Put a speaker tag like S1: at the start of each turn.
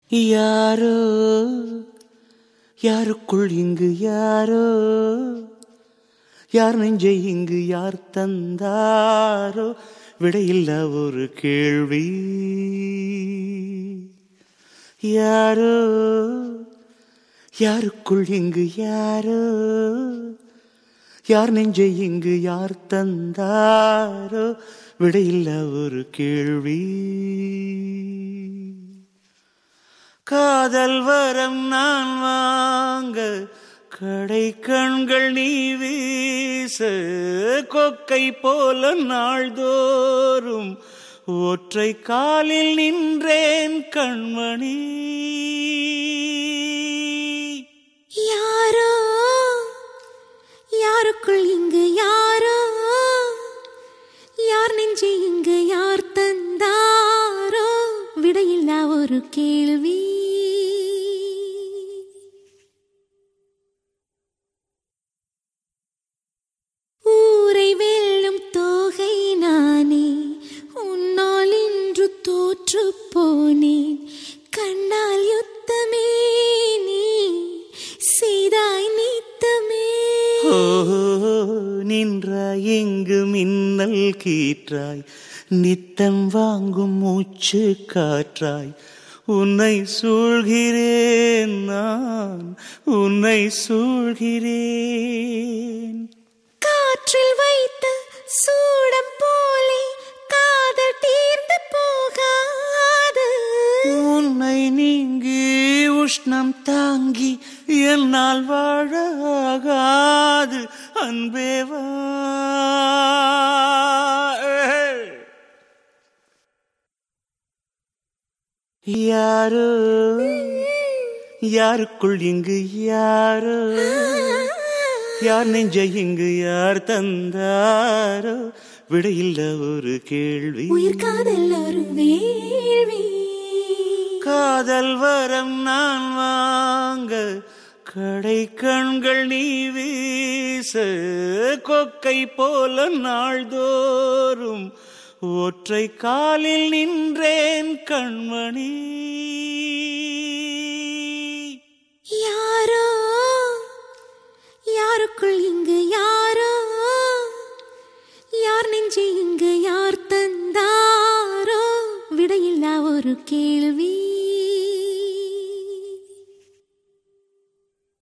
S1: யாரோ யாருக்குள் இங்கு யாரோ யார் நெஞ்சை இங்கு யார் தந்தாரோ விடையில்லா ஒரு கேள்வி யாரோ யாருக்குள் இங்கு யாரோ யார் நெஞ்சை இங்கு யார் தந்தாரோ விடையில்லா ஒரு கேள்வி காதல் வரம் நான் வாங்க கடை கண்கள் நீ வீச கொக்கை போல நாள்தோறும் ஒற்றை காலில் நின்றேன் கண்மணி
S2: யாரோ யாருக்குள் இங்கு யாரோ யார் நெஞ்சை இங்கு யார் தந்தாரோ விடையில்லா ஒரு கேள்வி ஊரை வெல்லும் தோகை நானே உன்னால் இன்று தோற்று போனேன் கண்ணால் யுத்தமே நீ செய்தாய் நீத்தமே
S1: ஓ நின்றாய் எங்கு மின்னல் கீற்றாய் நித்தம் வாங்கும் மூச்சு காற்றாய் உன்னை சூழ்கிறேன் நான் உன்னை சூழ்கிறேன்
S2: காற்றில் வைத்த சூடம் போலே காதல் தீர்ந்து போகாது
S1: உன்னை நீங்கி உஷ்ணம் தாங்கி என்னால் வாழ ஆகாது அன்பேவா யாரோ யாருக்குள் இங்கு யாரோ யார் நெஞ்ச இங்கு யார் தந்தாரோ விடையில்ல ஒரு கேள்வி
S2: உயிர் காதல் ஒரு வேள்வி
S1: காதல் வரம் நான் வாங்க கடை கண்கள் நீ வீச கொக்கை போல நாள்தோறும் ஒற்றை காலில் நின்றேன் கண்மணி
S2: யாரோ யாருக்குள் இங்கு